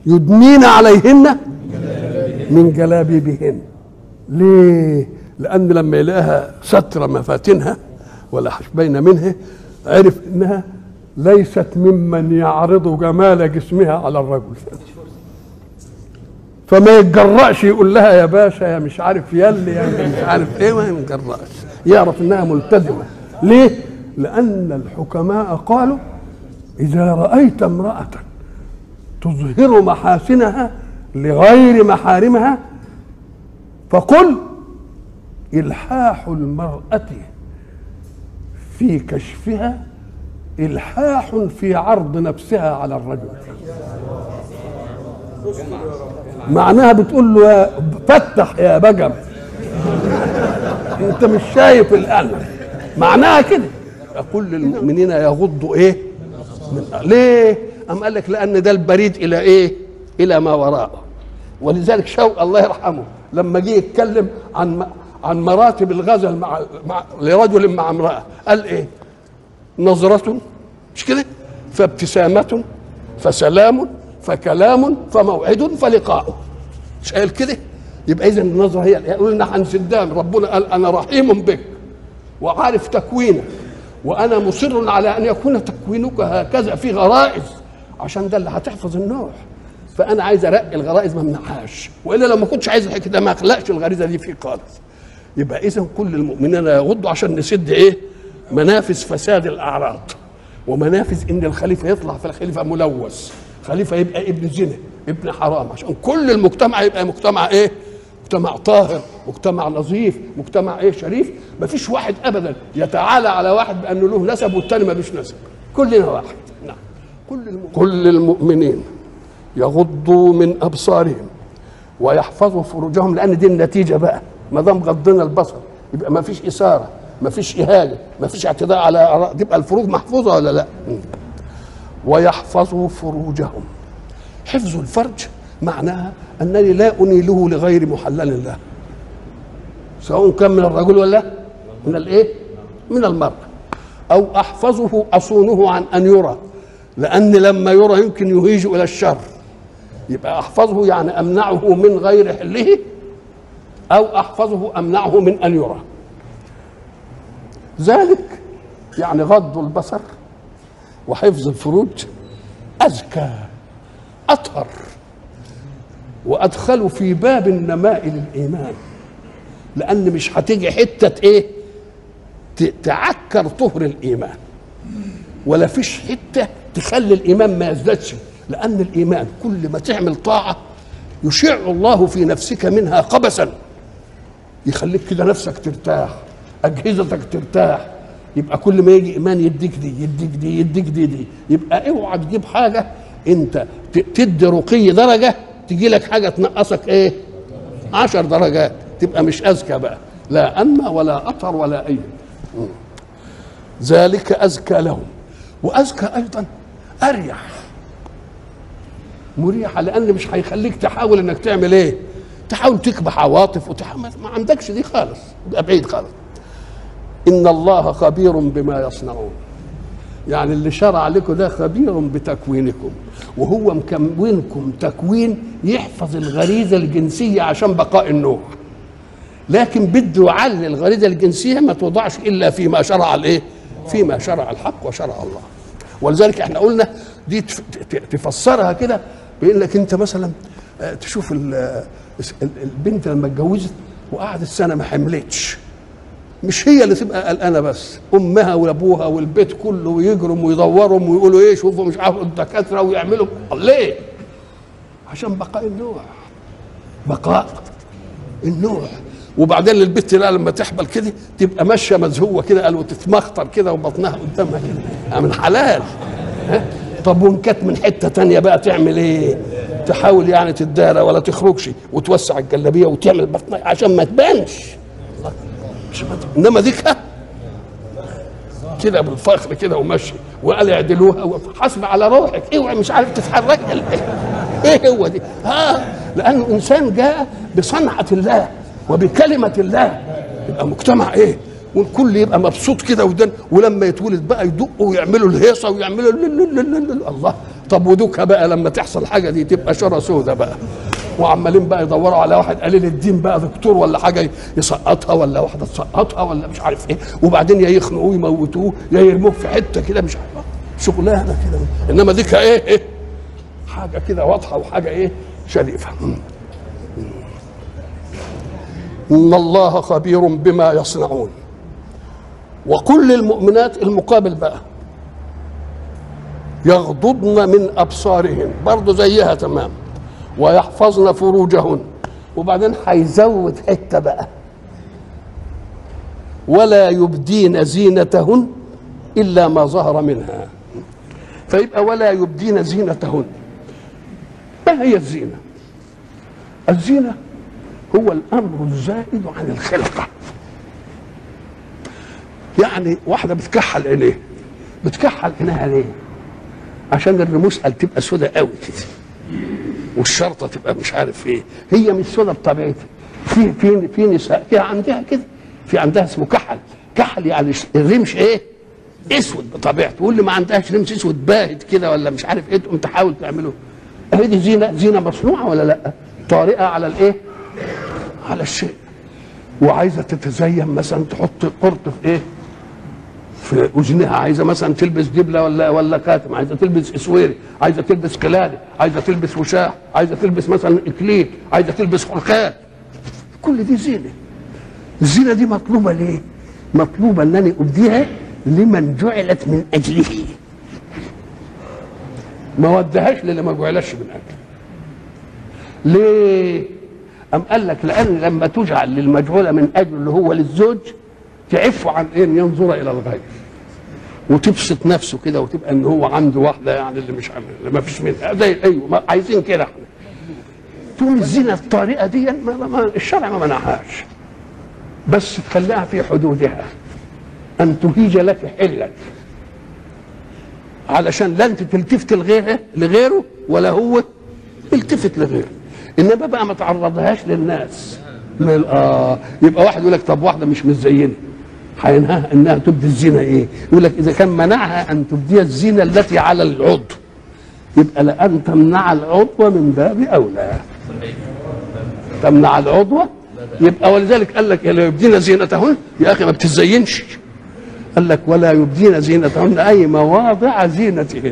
يدنين عليهن من جلابيبهن ليه لان لما يلاقيها ستر مفاتنها ولا بين منها عرف انها ليست ممن يعرض جمال جسمها على الرجل فما يتجرأش يقول لها يا باشا يا مش عارف يلي يا مش عارف ايه ما يتجرأش يعرف انها ملتزمه ليه؟ لأن الحكماء قالوا إذا رأيت امرأة تظهر محاسنها لغير محارمها فقل إلحاح المرأة في كشفها إلحاح في عرض نفسها على الرجل معناها بتقول له يا فتح يا بجم انت مش شايف القلب معناها كده كل المؤمنين يغضوا ايه من ليه ام قال لك لان ده البريد الى ايه الى ما وراءه ولذلك شوق الله يرحمه لما جه يتكلم عن عن مراتب الغزل مع, مع لرجل مع امراه قال ايه نظرة مش كده فابتسامة فسلام فكلام فموعد فلقاء مش قال كده يبقى اذا النظره هي يقول لنا عن سدام ربنا قال انا رحيم بك وعارف تكوينك وانا مصر على ان يكون تكوينك هكذا في غرائز عشان ده اللي هتحفظ النوع فانا عايز ارقي الغرائز ما امنعهاش والا لو ما كنتش عايز الحكي ده ما اخلقش الغريزه دي فيه خالص يبقى اذا كل المؤمنين يغضوا عشان نسد ايه منافذ فساد الاعراض ومنافذ ان الخليفه يطلع في الخليفه ملوث خليفه يبقى ابن زنا ابن حرام عشان كل المجتمع يبقى مجتمع ايه مجتمع طاهر مجتمع نظيف مجتمع ايه شريف ما فيش واحد ابدا يتعالى على واحد بانه له نسب والتاني ملوش نسب كلنا واحد نعم كل المؤمنين, كل المؤمنين يغضوا من ابصارهم ويحفظوا فروجهم لان دي النتيجه بقى ما دام غضنا البصر يبقى ما فيش اثاره ما فيش اهانه ما فيش اعتداء على تبقى الفروج محفوظه ولا لا ويحفظوا فروجهم حفظ الفرج معناها انني لا انيله لغير محلل له سواء كان من الرجل ولا من الايه من المرأة او احفظه اصونه عن ان يرى لان لما يرى يمكن يهيج الى الشر يبقى احفظه يعني امنعه من غير حله او احفظه امنعه من ان يرى ذلك يعني غض البصر وحفظ الفروج أزكى أطهر وأدخل في باب النماء للإيمان لأن مش هتيجي حتة إيه تعكر طهر الإيمان ولا فيش حتة تخلي الإيمان ما يزدادش لأن الإيمان كل ما تعمل طاعة يشع الله في نفسك منها قبسا يخليك كده نفسك ترتاح أجهزتك ترتاح يبقى كل ما يجي ايمان يديك دي يديك دي يديك دي دي يبقى اوعى تجيب حاجه انت تدي رقي درجه تجي لك حاجه تنقصك ايه عشر درجات تبقى مش اذكى بقى لا انمى ولا اطهر ولا اي ذلك ازكى لهم وازكى ايضا اريح مريحه لان مش هيخليك تحاول انك تعمل ايه تحاول تكبح عواطف وتحاول ما عندكش دي خالص ده بعيد خالص ان الله خبير بما يصنعون يعني اللي شرع لكم ده خبير بتكوينكم وهو مكونكم تكوين يحفظ الغريزه الجنسيه عشان بقاء النوع لكن بده يعلي الغريزه الجنسيه ما توضعش الا فيما شرع الايه فيما شرع الحق وشرع الله ولذلك احنا قلنا دي تفسرها كده بيقول لك انت مثلا تشوف البنت لما اتجوزت وقعدت سنه ما حملتش مش هي اللي تبقى قلقانه بس امها وابوها والبيت كله ويجرم ويدورهم ويقولوا ايه شوفوا مش عارف الدكاتره ويعملوا ليه؟ عشان بقاء النوع بقاء النوع وبعدين البت لا لما تحبل كده تبقى ماشيه مزهوه كده قال وتتمخطر كده وبطنها قدامها كده من حلال ها؟ طب وان كانت من حته تانية بقى تعمل ايه؟ تحاول يعني تدارى ولا تخرجش وتوسع الجلابيه وتعمل بطنها عشان ما تبانش انما ديك كده بالفخر كده ومشي وقال اعدلوها وحسب على روحك اوعي مش عارف تتحرك ايه هو دي ها لانه انسان جاء بصنعه الله وبكلمه الله يبقى مجتمع ايه والكل يبقى مبسوط كده ودن ولما يتولد بقى يدقوا ويعملوا الهيصه ويعملوا الله طب ودوكها بقى لما تحصل حاجه دي تبقى شرى سودة بقى وعمالين بقى يدوروا على واحد قليل الدين بقى دكتور ولا حاجه يسقطها ولا واحده تسقطها ولا مش عارف ايه وبعدين يا يخنقوه يموتوه يا يرموه في حته كده مش عارف شغلانه كده انما ديك ايه, إيه حاجه كده واضحه وحاجه ايه شريفه ان الله خبير بما يصنعون وكل المؤمنات المقابل بقى يغضضن من ابصارهن برضه زيها تمام ويحفظن فروجهن وبعدين هيزود حته بقى ولا يبدين زينتهن الا ما ظهر منها فيبقى ولا يبدين زينتهن ما هي الزينه الزينه هو الامر الزائد عن الخلقه يعني واحده بتكحل عينيه بتكحل عينيها ليه عشان الرموش قال تبقى سودة قوي كده والشرطه تبقى مش عارف ايه هي مش سودة بطبيعتها في في في نساء فيها عندها كده في عندها اسمه كحل كحل يعني الرمش ايه اسود بطبيعته واللي ما عندهاش رمش اسود باهت كده ولا مش عارف ايه تقوم تحاول تعمله هي دي زينه زينه مصنوعه ولا لا طارئه على الايه على الشيء وعايزه تتزين مثلا تحط قرط في ايه في اذنها عايزه مثلا تلبس دبله ولا ولا كاتم عايزه تلبس اسويري عايزه تلبس قلاده عايزه تلبس وشاح عايزه تلبس مثلا اكليل عايزه تلبس خلخال كل دي زينه الزينه دي مطلوبه ليه مطلوبه انني ابديها لمن جعلت من اجله ما ودهاش للي ما جعلش من اجله ليه أم قال لك لأن لما تجعل للمجعولة من أجل اللي هو للزوج تعف عن إن ينظر إلى الغير وتبسط نفسه كده وتبقى ان هو عنده واحده يعني اللي مش عامل اللي ما فيش منها زي ايوه ما عايزين كده احنا تقوم الزنا الطريقه دي ما ما الشرع ما منعهاش بس تخليها في حدودها ان تهيج لك حلك علشان لا انت تلتفت لغيره لغيره ولا هو التفت لغيره انما بقى ما تعرضهاش للناس من اه يبقى واحد يقول لك طب واحده مش متزينه هينهاها انها تبدي الزينه ايه؟ يقول لك اذا كان منعها ان تبدي الزينه التي على العضو يبقى لان تمنع العضو من باب اولى تمنع العضو يبقى ولذلك قال لك لا يبدين زينتهن يا اخي ما بتزينش قال لك ولا يبدين زينتهن اي مواضع زينتهن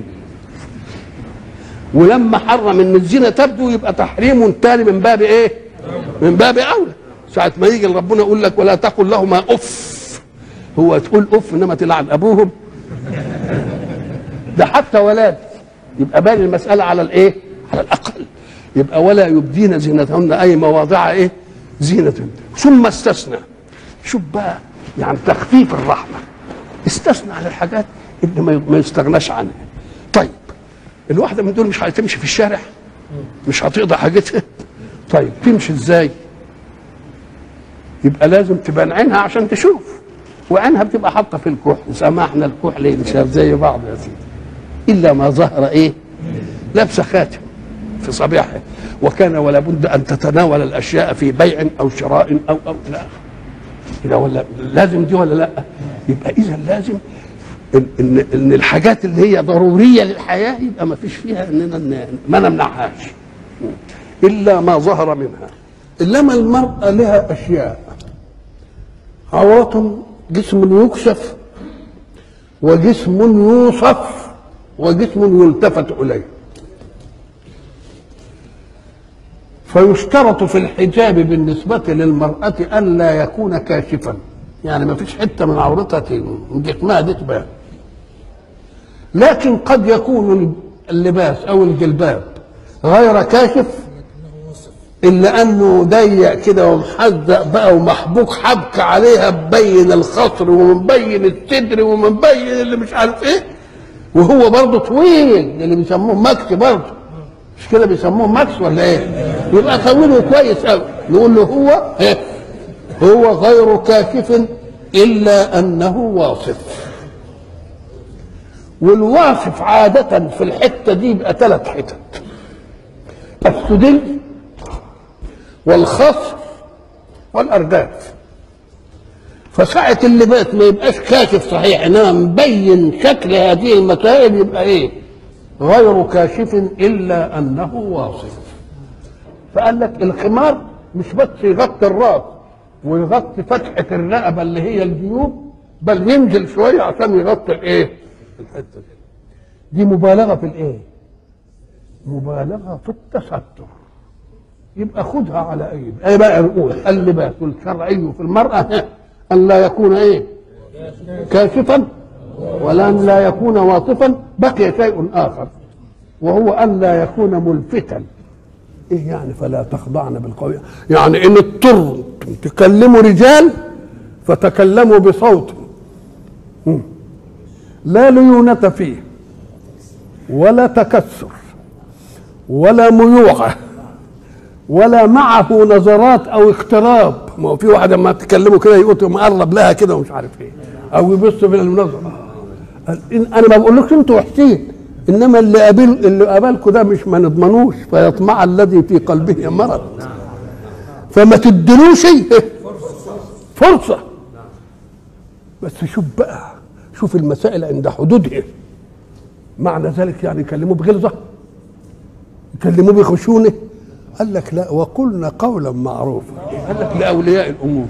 ولما حرم ان الزينه تبدو يبقى تحريم تاني من باب ايه؟ من باب اولى ساعة ما يجي ربنا يقول لك ولا تقل لهما اف هو تقول اف انما تلعن ابوهم ده حتى ولاد يبقى بان المسألة على الايه؟ على الاقل يبقى ولا يبدين زينتهن اي مواضع ايه؟ زينة ثم استثنى شوف بقى يعني تخفيف الرحمة استثنى على الحاجات اللي ما يستغناش عنها طيب الواحدة من دول مش هتمشي في الشارع مش هتقضي حاجتها طيب تمشي ازاي يبقى لازم تبان عينها عشان تشوف وعينها بتبقى حاطه في الكحل سمحنا الكحل ينشاف زي بعض يا سيدي الا ما ظهر ايه لابسه خاتم في صبيحها وكان ولا بد ان تتناول الاشياء في بيع او شراء او او لا كده ولا لازم دي ولا لا يبقى اذا لازم ان ان ان الحاجات اللي هي ضروريه للحياه يبقى ما فيش فيها اننا ما نمنعهاش الا ما ظهر منها انما المراه لها اشياء عورة جسم يكشف وجسم يوصف وجسم يلتفت اليه فيشترط في الحجاب بالنسبة للمرأة ألا يكون كاشفا يعني ما فيش حتة من عورتها جسمها دي تبان لكن قد يكون اللباس أو الجلباب غير كاشف إلا أنه ضيق كده ومحزق بقى ومحبوك حبك عليها مبين الخصر ومبين الصدر ومبين اللي مش عارف إيه وهو برضه طويل اللي بيسموه مكس برضه مش كده بيسموه ماكس ولا ايه؟ يبقى طويل وكويس قوي نقول له هو إيه؟ هو غير كاشف الا انه واصف والواصف عادة في الحتة دي يبقى ثلاث حتت السدل والخصر والأرداف فساعة اللباس ما يبقاش كاشف صحيح انما مبين شكل هذه المسائل يبقى ايه؟ غير كاشف الا انه واصف فقال لك الخمار مش بس يغطي الراس ويغطي فتحه الرقبه اللي هي الجيوب بل ينزل شويه عشان يغطي الايه؟ الحته دي دي مبالغه في الايه؟ مبالغه في التستر يبقى خدها على اي ايه بقى نقول اللباس الشرعي في المراه ان لا يكون ايه؟ كاشفا ولا ان لا يكون واصفا بقي شيء اخر وهو ان لا يكون ملفتا ايه يعني فلا تخضعن بالقول يعني ان اضطر تكلموا رجال فتكلموا بصوت مم. لا ليونة فيه ولا تكسر ولا ميوعة ولا معه نظرات او اقتراب ما هو في واحد لما تكلمه كده يقول مقرب لها كده ومش عارف ايه او يبص في النظر قال إن- انا ما بقولكش انتوا وحشين انما اللي قابل اللي قابلكوا ده مش ما نضمنوش فيطمع الذي في قلبه مرض فما تدلوش فرصه بس شوف بقى شوف المسائل عند حدودها معنى ذلك يعني يكلموه بغلظه يكلموه بخشونه قال لك لا وقلنا قولا معروفا قال لك لاولياء الامور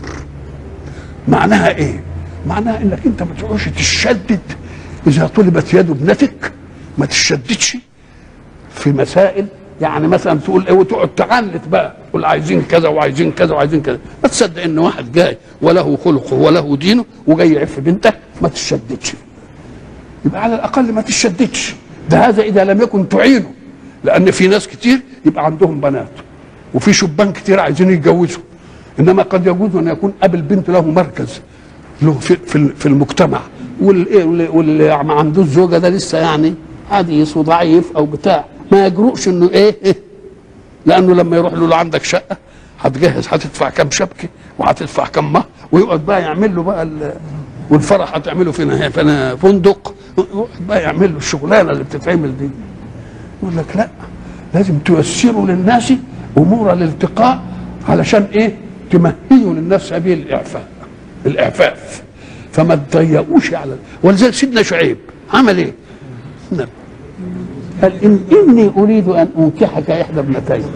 معناها ايه معناها انك انت ما تقعدش تشدد اذا طلبت يد ابنتك ما تشددش في مسائل يعني مثلا تقول ايه وتقعد تعنت بقى تقول عايزين كذا وعايزين كذا وعايزين كذا ما تصدق ان واحد جاي وله خلقه وله دينه وجاي يعف بنتك ما تشددش يبقى على الاقل ما تشددش ده هذا اذا لم يكن تعينه لان في ناس كتير يبقى عندهم بنات وفي شبان كتير عايزين يتجوزوا انما قد يجوز ان يكون اب البنت له مركز له في في في المجتمع واللي واللي- واللي ما عندوش زوجه ده لسه يعني حديث وضعيف او بتاع ما يجرؤش انه ايه, إيه لانه لما يروح له عندك شقه هتجهز هتدفع كام شبكه وهتدفع كام مهر ويقعد بقى يعمل له بقى ال- والفرح هتعمله فين فين فندق يقعد بقى يعمل له الشغلانه اللي بتتعمل دي يقول لك لا لازم تيسروا للناس امور الالتقاء علشان ايه تمهدوا للناس سبيل الاعفاء الاعفاف فما تضيقوش على ولذلك سيدنا شعيب عمل ايه؟ نعم. قال إن اني اريد ان انكحك احدى ابنتين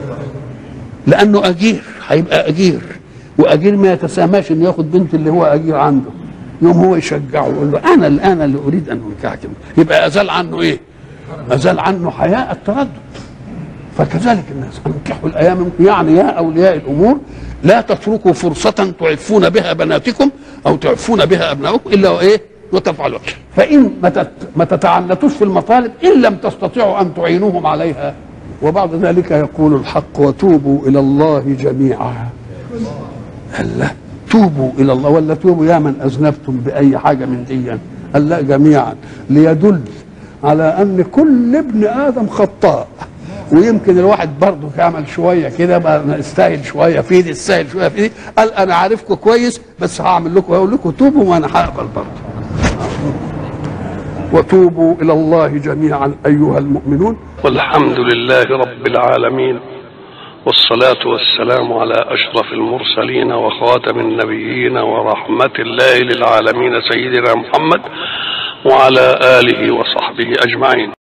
لانه اجير هيبقى اجير واجير ما يتساماش انه ياخد بنت اللي هو اجير عنده يوم هو يشجعه يقول له انا الان اللي اريد ان انكحك يبقى ازال عنه ايه؟ ازال عنه حياء التردد فكذلك الناس انكحوا الايام منكم يعني يا اولياء الامور لا تتركوا فرصه تعفون بها بناتكم او تعفون بها ابنائكم الا وايه وتفعلوا فان ما تت- ما تتعنتوش في المطالب ان لم تستطيعوا ان تعينوهم عليها وبعد ذلك يقول الحق وتوبوا الى الله جميعا الله توبوا الى الله ولا توبوا يا من اذنبتم باي حاجه من دي قال لا جميعا ليدل على ان كل ابن ادم خطاء ويمكن الواحد برضه يعمل شويه كده بقى أنا استاهل شويه في دي استاهل شويه في دي قال انا عارفكم كويس بس هعمل لكم هقول لكم توبوا وانا هقبل برضه وتوبوا الى الله جميعا ايها المؤمنون والحمد لله رب العالمين والصلاة والسلام على أشرف المرسلين وخاتم النبيين ورحمة الله للعالمين سيدنا محمد وعلى آله وصحبه أجمعين